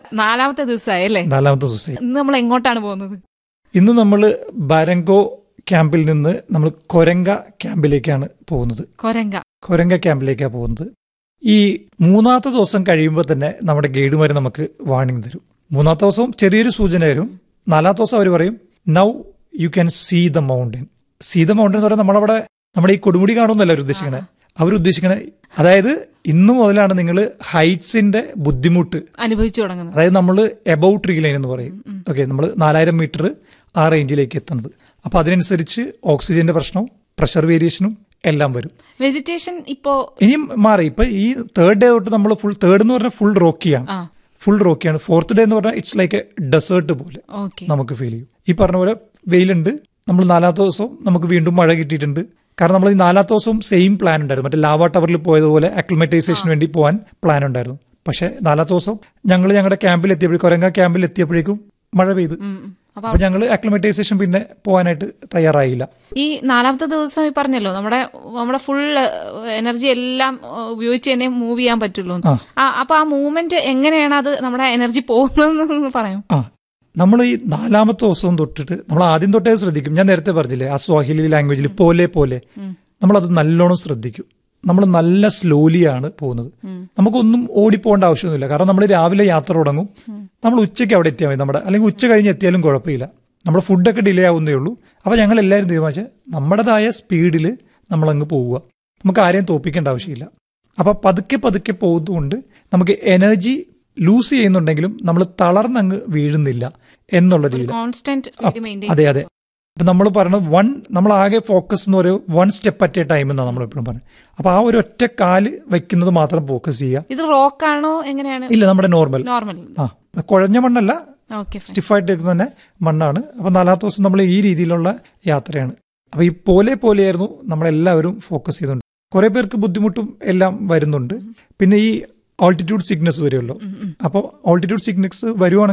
നാലാമത്തെ ദിവസമായി അല്ലേ നാലാമത്തെ ദിവസം ഇന്ന് നമ്മൾ എങ്ങോട്ടാണ് പോകുന്നത് ഇന്ന് നമ്മൾ ബാരങ്കോ ക്യാമ്പിൽ നിന്ന് നമ്മൾ കൊരങ്ക ക്യാമ്പിലേക്കാണ് പോകുന്നത് കൊരങ്ക കൊരങ്ക ക്യാമ്പിലേക്കാണ് പോകുന്നത് ഈ മൂന്നാമത്തെ ദിവസം കഴിയുമ്പോൾ തന്നെ നമ്മുടെ ഗൈഡുമാർ നമുക്ക് വാണിംഗ് തരും മൂന്നാമത്തെ ദിവസം ചെറിയൊരു സൂചന തരും നാലാമത്തെ ദിവസം അവർ പറയും now you can see the mountain see the mountain എന്ന് പറയുന്നത് നമ്മളവിടെ നമ്മുടെ ഈ കൊടുമുടി കാണുമെന്നല്ല അവർ ഉദ്ദേശിക്കണേ അവരുദ്ദേശിക്കണേ അതായത് ഇന്നു മുതലാണ് നിങ്ങൾ ഹൈറ്റ്സിന്റെ ബുദ്ധിമുട്ട് അനുഭവിച്ചു തുടങ്ങുന്നത് അതായത് നമ്മൾ എബൌട്ട് ട്രീ ലൈൻ എന്ന് പറയും ഓക്കെ നമ്മൾ നാലായിരം മീറ്റർ ആ റേഞ്ചിലേക്ക് എത്തുന്നത് അപ്പൊ അതിനനുസരിച്ച് ഓക്സിജന്റെ പ്രശ്നവും പ്രഷർ വേരിയേഷനും എല്ലാം വരും വെജിറ്റേഷൻ ഇപ്പോ ഇനിയും മാറി ഇപ്പൊ ഈ തേർഡ് ഡേ തൊട്ട് നമ്മൾ ഫുൾ തേർഡ് എന്ന് പറഞ്ഞാൽ ഫുൾ റോക്കിയാണ് ആ ഫുൾ റോക്കിയാണ് ഫോർത്ത് ഡേ എന്ന് പറഞ്ഞാൽ ഇറ്റ്സ് ലൈക്ക് എ ഡെസേർട്ട് പോലെ ഓക്കെ നമുക്ക് ഫീൽ ചെയ്യും ഈ പറഞ്ഞ പോലെ വെയിലുണ്ട് നമ്മൾ നാലാമത്തെ ദിവസം നമുക്ക് വീണ്ടും മഴ കിട്ടിയിട്ടുണ്ട് കാരണം നമ്മൾ ഈ നാലാമത്തെ ദിവസം സെയിം പ്ലാൻ ഉണ്ടായിരുന്നു മറ്റേ ലാവ ടവറിൽ പോയതുപോലെ അക്ലിമറ്റൈസേഷന് വേണ്ടി പോകാൻ പ്ലാൻ ഉണ്ടായിരുന്നു പക്ഷെ നാലാമത്തെ ദിവസം ഞങ്ങൾ ഞങ്ങളുടെ ക്യാമ്പിൽ എത്തിയപ്പോഴേക്കും കൊരങ്ങ ക്യാമ്പിൽ എത്തിയപ്പോഴേക്കും മഴ പെയ്തു ഉം, ഉം. അപ്പൊ അപ്പൊ ഞങ്ങൾ അക്ലിമറ്റൈസേഷൻ പിന്നെ പോകാനായിട്ട് തയ്യാറായില്ല ഈ നാലാമത്തെ ദിവസം ഈ പറഞ്ഞല്ലോ നമ്മുടെ നമ്മുടെ ഫുൾ എനർജി എല്ലാം ഏഹ്, ഉപയോഗിച്ച് തന്നെ മൂവ് ചെയ്യാൻ പറ്റുള്ളൂ എന്ന്. ആ. ആ, അപ്പൊ ആ മൂവ്മെന്റ് എങ്ങനെയാണ് അത് നമ്മുടെ എനർജി പോകുന്നതെന്ന് പറയാം ആ നമ്മൾ ഈ നാലാമത്തെ ദിവസം തൊട്ടിട്ട് നമ്മൾ ആദ്യം തൊട്ടേ ശ്രദ്ധിക്കും ഞാൻ നേരത്തെ പറഞ്ഞില്ലേ ആ സ്വാഹിലി ലാംഗ്വേജിൽ പോലെ പോലെ നമ്മളത് നല്ലോണം ശ്രദ്ധിക്കും നമ്മൾ നല്ല സ്ലോലിയാണ് പോകുന്നത് നമുക്കൊന്നും ഓടിപ്പോകേണ്ട ആവശ്യമൊന്നുമില്ല കാരണം നമ്മൾ രാവിലെ യാത്ര തുടങ്ങും നമ്മൾ ഉച്ചയ്ക്ക് അവിടെ എത്തിയാൽ മതി നമ്മുടെ അല്ലെങ്കിൽ ഉച്ച കഴിഞ്ഞ് എത്തിയാലും കുഴപ്പമില്ല നമ്മുടെ ഫുഡൊക്കെ ഡിലേ ആവുന്നേ ഉള്ളൂ അപ്പൊ ഞങ്ങൾ എല്ലാവരും തീരുമാനിച്ച് നമ്മുടേതായ സ്പീഡിൽ നമ്മളങ്ങ് പോവുക നമുക്ക് ആരെയും തോപ്പിക്കേണ്ട ആവശ്യമില്ല അപ്പൊ പതുക്കെ പതുക്കെ പോകുന്നതുകൊണ്ട് നമുക്ക് എനർജി ലൂസ് ചെയ്യുന്നുണ്ടെങ്കിലും നമ്മൾ തളർന്നങ്ങ് വീഴുന്നില്ല എന്നുള്ള രീതിയിൽ കോൺസ്റ്റന്റ് സ്പീഡ് മെയിൻറ്റെയിൻ അതെ അതെ ഇപ്പൊ നമ്മൾ പറയുന്നത് വൺ നമ്മൾ ആകെ ഫോക്കസ് എന്ന് പറയുന്നത് one step at a time എന്നാണ് നമ്മൾ എപ്പോഴും പറയുന്നത് അപ്പൊ ആ ഒരു ഒറ്റ കാല് വെക്കുന്നത് മാത്രം ഫോക്കസ് ചെയ്യുക ഇത് റോക്കാണോ എങ്ങനെയാണ് ഇല്ല നമ്മുടെ നോർമൽ നോർമൽ ആ കുഴഞ്ഞ മണ്ണല്ല ഓക്കെ സ്റ്റിഫായിട്ട് എടുക്കുന്ന തന്നെ മണ്ണാണ് അപ്പൊ നാലാമത്തെ ദിവസം നമ്മൾ ഈ രീതിയിലുള്ള യാത്രയാണ് അപ്പൊ ഈ പോലെ പോലെയായിരുന്നു നമ്മളെല്ലാവരും ഫോക്കസ് ചെയ്തുകൊണ്ട് കുറെ പേർക്ക് ബുദ്ധിമുട്ടും എല്ലാം വരുന്നുണ്ട് പിന്നെ ഈ ഓൾട്ടിറ്റ്യൂഡ് സിക്നസ് വരുമല്ലോ അപ്പോൾ ഓൾട്ടിറ്റ്യൂഡ് സിക്നസ് വരുവാണെങ്കിൽ